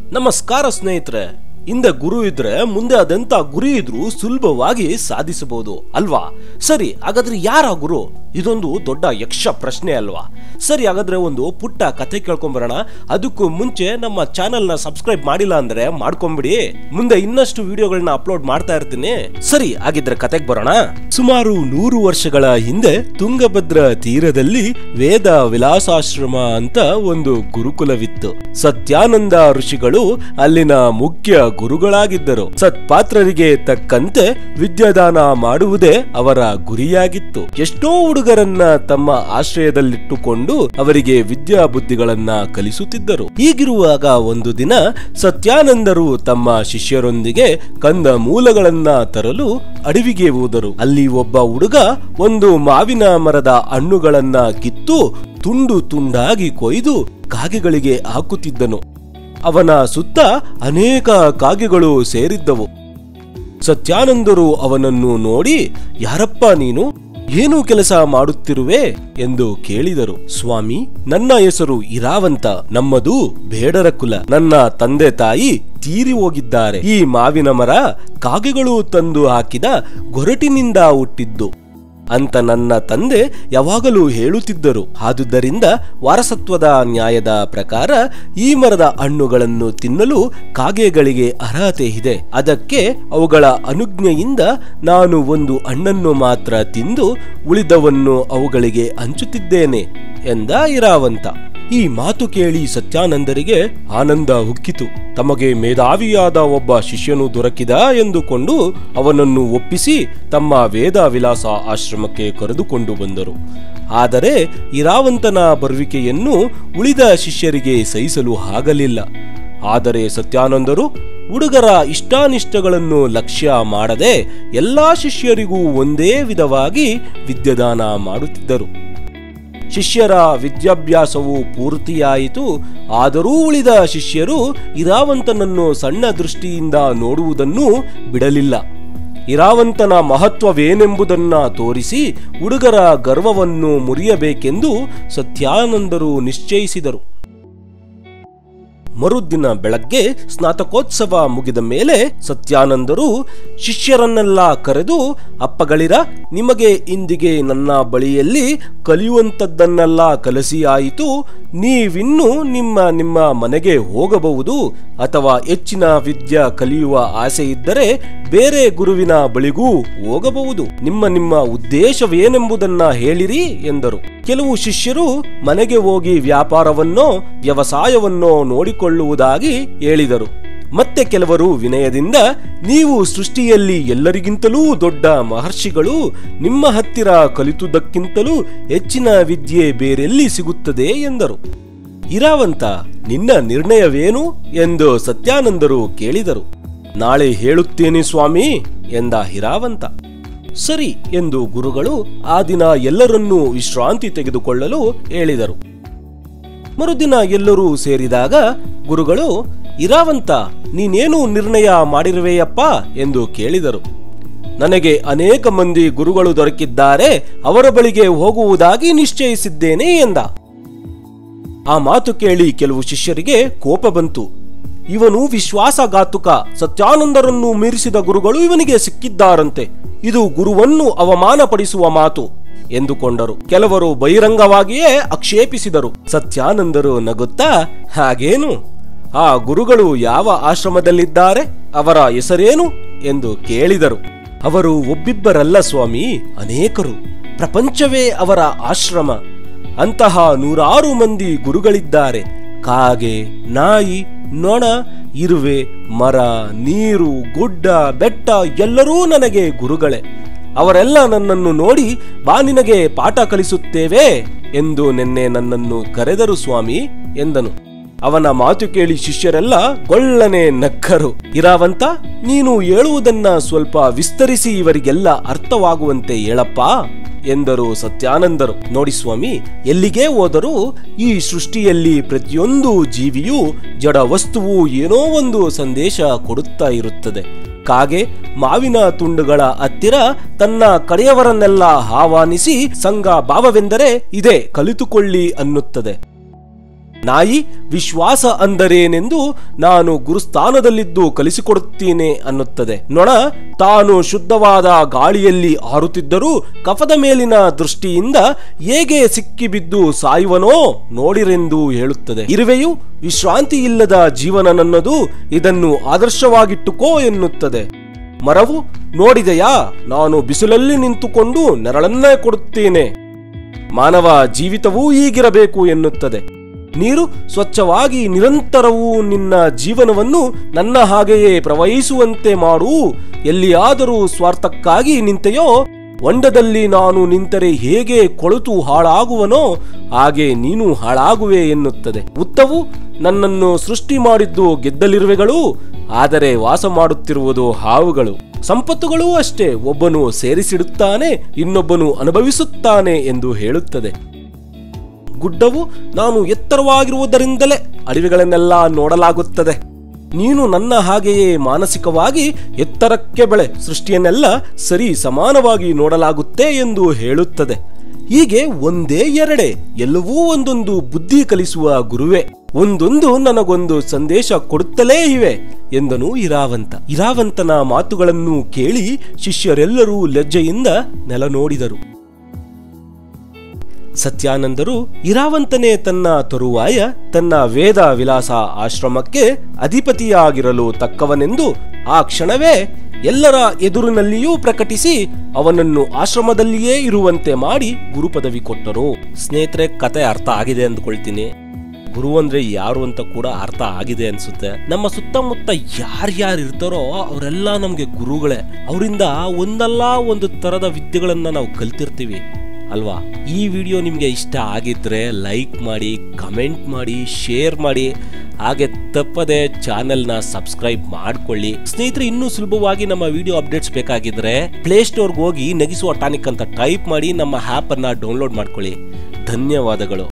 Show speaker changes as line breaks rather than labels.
ನಮಸ್ಕಾರ ಸ್ನೇಹಿತರೆ ಹಿಂದೆ ಗುರು ಇದ್ರೆ ಮುಂದೆ ಅದೆಂತ ಗುರಿ ಇದ್ರೂ ಸುಲಭವಾಗಿ ಸಾಧಿಸಬಹುದು ಅಲ್ವಾ ಸರಿ ಹಾಗಾದ್ರೆ ಯಾರ ಗುರು ಇದೊಂದು ದೊಡ್ಡ ಯಕ್ಷ ಪ್ರಶ್ನೆ ಅಲ್ವಾ ಸರಿ ಹಾಗಾದ್ರೆ ಒಂದು ಪುಟ್ಟ ಕಥೆ ಕೇಳ್ಕೊಂಬರೋಣ ಅದಕ್ಕೂ ಮುಂಚೆ ನಮ್ಮ ಚಾನೆಲ್ ನ ಸಬ್ಸ್ಕ್ರೈಬ್ ಮಾಡಿಲ್ಲ ಅಂದ್ರೆ ಮಾಡ್ಕೊಂಬಿಡಿ ಮುಂದೆ ಇನ್ನಷ್ಟು ವಿಡಿಯೋಗಳನ್ನ ಅಪ್ಲೋಡ್ ಮಾಡ್ತಾ ಇರ್ತೀನಿ ಸರಿ ಹಾಗಿದ್ರೆ ಕತೆಗೆ ಬರೋಣ ಸುಮಾರು ನೂರು ವರ್ಷಗಳ ಹಿಂದೆ ತುಂಗಭದ್ರ ತೀರದಲ್ಲಿ ವೇದ ವಿಲಾಸಾಶ್ರಮ ಅಂತ ಒಂದು ಗುರುಕುಲವಿತ್ತು ಸತ್ಯಾನಂದ ಋಷಿಗಳು ಅಲ್ಲಿನ ಮುಖ್ಯ ಗುರುಗಳಾಗಿದ್ದರು ಸತ್ಪಾತ್ರರಿಗೆ ತಕ್ಕಂತೆ ವಿದ್ಯಾದಾನ ಮಾಡುವುದೇ ಅವರ ಗುರಿಯಾಗಿತ್ತು ಎಷ್ಟೋ ಹುಡುಗರನ್ನ ತಮ್ಮ ಆಶ್ರಯದಲ್ಲಿಟ್ಟುಕೊಂಡು ಅವರಿಗೆ ವಿದ್ಯಾ ಬುದ್ಧಿಗಳನ್ನ ಕಲಿಸುತ್ತಿದ್ದರು ಹೀಗಿರುವಾಗ ಒಂದು ದಿನ ಸತ್ಯಾನಂದರು ತಮ್ಮ ಶಿಷ್ಯರೊಂದಿಗೆ ಕಂದ ಮೂಲಗಳನ್ನ ತರಲು ಅಡವಿಗೆ ಹೋದರು ಅಲ್ಲಿ ಒಬ್ಬ ಹುಡುಗ ಒಂದು ಮಾವಿನ ಮರದ ಹಣ್ಣುಗಳನ್ನ ಕಿತ್ತು ತುಂಡು ತುಂಡಾಗಿ ಕೊಯ್ದು ಕಾಗೆಗಳಿಗೆ ಹಾಕುತ್ತಿದ್ದನು ಅವನ ಸುತ್ತ ಅನೇಕ ಕಾಗೆಗಳು ಸೇರಿದ್ದವು ಸತ್ಯಾನಂದರು ಅವನನ್ನು ನೋಡಿ ಯಾರಪ್ಪ ನೀನು ಏನು ಕೆಲಸ ಮಾಡುತ್ತಿರುವೆ ಎಂದು ಕೇಳಿದರು ಸ್ವಾಮಿ ನನ್ನ ಹೆಸರು ಇರಾವಂತ ನಮ್ಮದು ಬೇಡರ ಕುಲ ನನ್ನ ತಂದೆ ತಾಯಿ ತೀರಿ ಹೋಗಿದ್ದಾರೆ ಈ ಮಾವಿನ ಮರ ಕಾಗೆಗಳು ತಂದು ಹಾಕಿದ ಗೊರಟಿನಿಂದ ಹುಟ್ಟಿದ್ದು ಅಂತ ನನ್ನ ತಂದೆ ಯಾವಾಗಲೂ ಹೇಳುತ್ತಿದ್ದರು ಆದುದರಿಂದ ವಾರಸತ್ವದ ನ್ಯಾಯದ ಪ್ರಕಾರ ಈ ಮರದ ಹಣ್ಣುಗಳನ್ನು ತಿನ್ನಲು ಕಾಗೆಗಳಿಗೆ ಅರ್ಹತೆ ಇದೆ ಅದಕ್ಕೆ ಅವುಗಳ ಅನುಜ್ಞೆಯಿಂದ ನಾನು ಒಂದು ಹಣ್ಣನ್ನು ಮಾತ್ರ ತಿಂದು ಉಳಿದವನ್ನು ಅವುಗಳಿಗೆ ಹಂಚುತ್ತಿದ್ದೇನೆ ಎಂದ ಇರಾವಂತ ಈ ಮಾತು ಕೇಳಿ ಸತ್ಯಾನಂದರಿಗೆ ಆನಂದ ಉಕ್ಕಿತು ತಮಗೆ ಮೇಧಾವಿಯಾದ ಒಬ್ಬ ಶಿಷ್ಯನು ದೊರಕಿದ ಎಂದುಕೊಂಡು ಅವನನ್ನು ಒಪ್ಪಿಸಿ ತಮ್ಮ ವೇದ ವಿಲಾಸ ಆಶ್ರಮಕ್ಕೆ ಕರೆದುಕೊಂಡು ಬಂದರು ಆದರೆ ಇರಾವಂತನ ಬರುವಿಕೆಯನ್ನು ಉಳಿದ ಶಿಷ್ಯರಿಗೆ ಸಹಿಸಲು ಆಗಲಿಲ್ಲ ಆದರೆ ಸತ್ಯಾನಂದರು ಹುಡುಗರ ಇಷ್ಟಾನಿಷ್ಟಗಳನ್ನು ಲಕ್ಷ್ಯ ಮಾಡದೆ ಎಲ್ಲಾ ಶಿಷ್ಯರಿಗೂ ಒಂದೇ ವಿಧವಾಗಿ ವಿದ್ಯದಾನ ಮಾಡುತ್ತಿದ್ದರು ಶಿಷ್ಯರ ವಿದ್ಯಾಭ್ಯಾಸವು ಪೂರ್ತಿಯಾಯಿತು ಆದರೂ ಉಳಿದ ಶಿಷ್ಯರು ಇರಾವಂತನನ್ನು ಸಣ್ಣ ದೃಷ್ಟಿಯಿಂದ ನೋಡುವುದನ್ನು ಬಿಡಲಿಲ್ಲ ಇರಾವಂತನ ಮಹತ್ವವೇನೆಂಬುದನ್ನ ತೋರಿಸಿ ಹುಡುಗರ ಗರ್ವವನ್ನು ಮುರಿಯಬೇಕೆಂದು ಸತ್ಯಾನಂದರು ನಿಶ್ಚಯಿಸಿದರು ಮರುದಿನ ಬೆಳಗ್ಗೆ ಸ್ನಾತಕೋತ್ಸವ ಮುಗಿದ ಮೇಲೆ ಸತ್ಯಾನಂದರು ಶಿಷ್ಯರನ್ನೆಲ್ಲ ಕರೆದು ಅಪ್ಪಗಳಿರ ನಿಮಗೆ ಇಂದಿಗೆ ನನ್ನ ಬಳಿಯಲ್ಲಿ ಕಲಿಯುವಂಥದ್ದನ್ನೆಲ್ಲ ಕಲಿಸಿ ಆಯಿತು ನೀವಿನ್ನು ನಿಮ್ಮ ನಿಮ್ಮ ಮನೆಗೆ ಹೋಗಬಹುದು ಅಥವಾ ಹೆಚ್ಚಿನ ವಿದ್ಯೆ ಕಲಿಯುವ ಆಸೆ ಇದ್ದರೆ ಬೇರೆ ಗುರುವಿನ ಬಳಿಗೂ ಹೋಗಬಹುದು ನಿಮ್ಮ ನಿಮ್ಮ ಉದ್ದೇಶವೇನೆಂಬುದನ್ನ ಹೇಳಿರಿ ಎಂದರು ಕೆಲವು ಶಿಷ್ಯರು ಮನೆಗೆ ಹೋಗಿ ವ್ಯಾಪಾರವನ್ನೋ ವ್ಯವಸಾಯವನ್ನೋ ನೋಡಿಕೊಳ್ಳುವುದಾಗಿ ಹೇಳಿದರು ಮತ್ತೆ ಕೆಲವರು ವಿನಯದಿಂದ ನೀವು ಸೃಷ್ಟಿಯಲ್ಲಿ ಎಲ್ಲರಿಗಿಂತಲೂ ದೊಡ್ಡ ಮಹರ್ಷಿಗಳು ನಿಮ್ಮ ಹತ್ತಿರ ಕಲಿತುದಕ್ಕಿಂತಲೂ ಹೆಚ್ಚಿನ ವಿದ್ಯೆ ಬೇರೆಲ್ಲಿ ಸಿಗುತ್ತದೆ ಎಂದರು ಇರಾವಂತ ನಿನ್ನ ನಿರ್ಣಯವೇನು ಎಂದು ಸತ್ಯಾನಂದರು ಕೇಳಿದರು ನಾಳೆ ಹೇಳುತ್ತೇನೆ ಸ್ವಾಮಿ ಎಂದ ಹಿರಾವಂತ ಸರಿ ಎಂದು ಗುರುಗಳು ಆ ದಿನ ಎಲ್ಲರನ್ನೂ ವಿಶ್ರಾಂತಿ ತೆಗೆದುಕೊಳ್ಳಲು ಹೇಳಿದರು ಮರುದಿನ ಎಲ್ಲರೂ ಸೇರಿದಾಗ ಗುರುಗಳು ಇರಾವಂತ ನೀನೇನು ನಿರ್ಣಯ ಮಾಡಿರುವೆಯಪ್ಪ ಎಂದು ಕೇಳಿದರು ನನಗೆ ಅನೇಕ ಮಂದಿ ಗುರುಗಳು ದೊರಕಿದ್ದಾರೆ ಅವರ ಬಳಿಗೆ ಹೋಗುವುದಾಗಿ ನಿಶ್ಚಯಿಸಿದ್ದೇನೆ ಎಂದ ಆ ಮಾತು ಕೇಳಿ ಕೆಲವು ಶಿಷ್ಯರಿಗೆ ಕೋಪ ಬಂತು ಇವನು ವಿಶ್ವಾಸಘಾತುಕ ಸತ್ಯಾನಂದರನ್ನು ಮೀರಿಸಿದ ಗುರುಗಳು ಇವನಿಗೆ ಸಿಕ್ಕಿದ್ದಾರಂತೆ ಇದು ಗುರುವನ್ನು ಅವಮಾನಪಡಿಸುವ ಮಾತು ಎಂದುಕೊಂಡರು ಕೆಲವರು ಬಹಿರಂಗವಾಗಿಯೇ ಆಕ್ಷೇಪಿಸಿದರು ಸತ್ಯಾನಂದರು ನಗುತ್ತಾ ಹಾಗೇನು ಆ ಗುರುಗಳು ಯಾವ ಆಶ್ರಮದಲ್ಲಿದ್ದಾರೆ ಅವರ ಹೆಸರೇನು ಎಂದು ಕೇಳಿದರು ಅವರು ಒಬ್ಬಿಬ್ಬರಲ್ಲ ಸ್ವಾಮಿ ಅನೇಕರು ಪ್ರಪಂಚವೇ ಅವರ ಆಶ್ರಮ ಅಂತಹ ನೂರಾರು ಮಂದಿ ಗುರುಗಳಿದ್ದಾರೆ ಕಾಗೆ ನಾಯಿ ನೊಣ ಇರುವೆ ಮರ ನೀರು ಗುಡ್ಡ ಬೆಟ್ಟ ಎಲ್ಲರೂ ನನಗೆ ಗುರುಗಳೇ ಅವರೆಲ್ಲ ನನ್ನನ್ನು ನೋಡಿ ಬಾ ನಿನಗೆ ಪಾಠ ಕಲಿಸುತ್ತೇವೆ ಎಂದು ನಿನ್ನೆ ನನ್ನನ್ನು ಕರೆದರು ಸ್ವಾಮಿ ಎಂದನು ಅವನ ಮಾತು ಕೇಳಿ ಶಿಷ್ಯರೆಲ್ಲ ಗೊಳ್ಳನೆ ನಕ್ಕರು ಇರಾವಂತ ನೀನು ಹೇಳುವುದನ್ನ ಸ್ವಲ್ಪ ವಿಸ್ತರಿಸಿ ಇವರಿಗೆಲ್ಲ ಅರ್ಥವಾಗುವಂತೆ ಹೇಳಪ್ಪ ಎಂದರು ಸತ್ಯಾನಂದರು ನೋಡಿ ಸ್ವಾಮಿ ಎಲ್ಲಿಗೆ ಹೋದರೂ ಈ ಸೃಷ್ಟಿಯಲ್ಲಿ ಪ್ರತಿಯೊಂದು ಜೀವಿಯೂ ಜಡ ವಸ್ತುವು ಏನೋ ಒಂದು ಸಂದೇಶ ಕೊಡುತ್ತಾ ಇರುತ್ತದೆ ಕಾಗೆ ಮಾವಿನ ತುಂಡುಗಳ ಹತ್ತಿರ ತನ್ನ ಕಡೆಯವರನ್ನೆಲ್ಲ ಆಹ್ವಾನಿಸಿ ಸಂಘ ಭಾವವೆಂದರೆ ಇದೆ ಕಲಿತುಕೊಳ್ಳಿ ಅನ್ನುತ್ತದೆ ನಾಯಿ ವಿಶ್ವಾಸ ಅಂದರೇನೆಂದು ನಾನು ಗುರುಸ್ಥಾನದಲ್ಲಿದ್ದು ಕಲಿಸಿಕೊಡುತ್ತೇನೆ ಅನ್ನುತ್ತದೆ ನೊಣ ತಾನು ಶುದ್ಧವಾದ ಗಾಳಿಯಲ್ಲಿ ಹಾರುತ್ತಿದ್ದರೂ ಕಫದ ಮೇಲಿನ ದೃಷ್ಟಿಯಿಂದ ಹೇಗೆ ಸಿಕ್ಕಿಬಿದ್ದು ಸಾಯುವನೋ ನೋಡಿರೆಂದು ಹೇಳುತ್ತದೆ ಇರುವೆಯು ವಿಶ್ರಾಂತಿ ಇಲ್ಲದ ಜೀವನ ನನ್ನದು ಇದನ್ನು ಆದರ್ಶವಾಗಿಟ್ಟುಕೋ ಎನ್ನುತ್ತದೆ ಮರವು ನೋಡಿದೆಯಾ ನಾನು ಬಿಸಿಲಲ್ಲಿ ನಿಂತುಕೊಂಡು ನೆರಳನ್ನೇ ಕೊಡುತ್ತೇನೆ ಮಾನವ ಜೀವಿತವೂ ಹೀಗಿರಬೇಕು ಎನ್ನುತ್ತದೆ ನೀರು ಸ್ವಚ್ಛವಾಗಿ ನಿರಂತರವೂ ನಿನ್ನ ಜೀವನವನ್ನು ನನ್ನ ಹಾಗೆಯೇ ಪ್ರವಹಿಸುವಂತೆ ಮಾಡು ಎಲ್ಲಿಯಾದರೂ ಸ್ವಾರ್ಥಕ್ಕಾಗಿ ನಿಂತೆಯೋ ಹೊಂಡದಲ್ಲಿ ನಾನು ನಿಂತರೆ ಹೇಗೆ ಕೊಳೆತು ಹಾಳಾಗುವನೋ ಹಾಗೆ ನೀನು ಹಾಳಾಗುವೆ ಎನ್ನುತ್ತದೆ ಉತ್ತವು ನನ್ನನ್ನು ಸೃಷ್ಟಿ ಮಾಡಿದ್ದು ಗೆದ್ದಲಿರುವೆಗಳು ಆದರೆ ವಾಸ ಮಾಡುತ್ತಿರುವುದು ಹಾವುಗಳು ಸಂಪತ್ತುಗಳೂ ಅಷ್ಟೇ ಒಬ್ಬನು ಸೇರಿಸಿಡುತ್ತಾನೆ ಇನ್ನೊಬ್ಬನು ಅನುಭವಿಸುತ್ತಾನೆ ಎಂದು ಹೇಳುತ್ತದೆ ಗುಡ್ಡವು ನಾನು ಎತ್ತರವಾಗಿರುವುದರಿಂದಲೇ ಅಡವಿಗಳನ್ನೆಲ್ಲ ನೋಡಲಾಗುತ್ತದೆ ನೀನು ನನ್ನ ಹಾಗೆಯೇ ಮಾನಸಿಕವಾಗಿ ಎತ್ತರಕ್ಕೆ ಬೆಳೆ ಸೃಷ್ಟಿಯನ್ನೆಲ್ಲ ಸರಿ ಸಮಾನವಾಗಿ ನೋಡಲಾಗುತ್ತೆ ಎಂದು ಹೇಳುತ್ತದೆ ಹೀಗೆ ಒಂದೇ ಎರಡೆ ಎಲ್ಲವೂ ಒಂದೊಂದು ಬುದ್ಧಿ ಕಲಿಸುವ ಗುರುವೆ ಒಂದೊಂದು ನನಗೊಂದು ಸಂದೇಶ ಕೊಡುತ್ತಲೇ ಇವೆ ಎಂದನು ಇರಾವಂತ ಇರಾವಂತನ ಮಾತುಗಳನ್ನು ಕೇಳಿ ಶಿಷ್ಯರೆಲ್ಲರೂ ಲಜ್ಜೆಯಿಂದ ನೆಲ ನೋಡಿದರು ಸತ್ಯಾನಂದರು ಇರಾವಂತನೇ ತನ್ನ ತರುವಾಯ ತನ್ನ ವೇದ ವಿಲಾಸ ಆಶ್ರಮಕ್ಕೆ ಅಧಿಪತಿಯಾಗಿರಲು ತಕ್ಕವನೆಂದು ಆ ಕ್ಷಣವೇ ಎಲ್ಲರ ಎದುರಿನಲ್ಲಿಯೂ ಪ್ರಕಟಿಸಿ ಅವನನ್ನು ಆಶ್ರಮದಲ್ಲಿಯೇ ಇರುವಂತೆ ಮಾಡಿ ಗುರು ಪದವಿ ಕೊಟ್ಟರು ಸ್ನೇಹಿತರೆ ಕತೆ ಅರ್ಥ ಆಗಿದೆ ಅಂದ್ಕೊಳ್ತೀನಿ ಗುರು ಅಂದ್ರೆ ಯಾರು ಅಂತ ಕೂಡ ಅರ್ಥ ಆಗಿದೆ ಅನ್ಸುತ್ತೆ ನಮ್ಮ ಸುತ್ತಮುತ್ತ ಯಾರ್ಯಾರು ಇರ್ತಾರೋ ಅವರೆಲ್ಲ ನಮ್ಗೆ ಗುರುಗಳೇ ಅವರಿಂದ ಒಂದಲ್ಲ ಒಂದು ತರದ ವಿದ್ಯೆಗಳನ್ನ ನಾವು ಕಲ್ತಿರ್ತೀವಿ ಅಲ್ವಾ ಈ ವಿಡಿಯೋ ನಿಮಗೆ ಇಷ್ಟ ಆಗಿದ್ರೆ ಲೈಕ್ ಮಾಡಿ ಕಮೆಂಟ್ ಮಾಡಿ ಶೇರ್ ಮಾಡಿ ಹಾಗೆ ತಪ್ಪದೆ ಚಾನೆಲ್ನ ಸಬ್ಸ್ಕ್ರೈಬ್ ಮಾಡ್ಕೊಳ್ಳಿ ಸ್ನೇಹಿತರೆ ಇನ್ನೂ ಸುಲಭವಾಗಿ ನಮ್ಮ ವಿಡಿಯೋ ಅಪ್ಡೇಟ್ಸ್ ಬೇಕಾಗಿದ್ರೆ ಪ್ಲೇಸ್ಟೋರ್ಗೆ ಹೋಗಿ ನಗಿಸುವ ಟಾನಿಕ್ ಅಂತ ಟೈಪ್ ಮಾಡಿ ನಮ್ಮ ಆ್ಯಪ್ ಅನ್ನ ಡೌನ್ಲೋಡ್ ಮಾಡ್ಕೊಳ್ಳಿ ಧನ್ಯವಾದಗಳು